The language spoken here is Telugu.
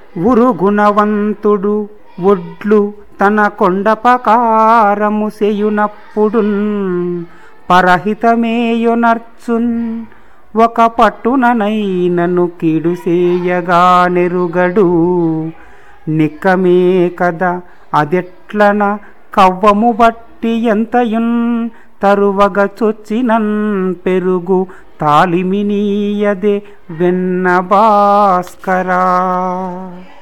ఉరుగుణవంతుడు ఒడ్లు తన కొండపకారము సెయునప్పుడున్ పరహితమేయునర్చున్ ఒక పట్టుననైనను కీడు సేయగా నెరుగడు నిక్కమే కదా అదెట్లన కవ్వము బట్టి ఎంతయున్ తరువగ చొచ్చినన్ పెరుగు తాలిమినీయదే వెన్న భాస్కరా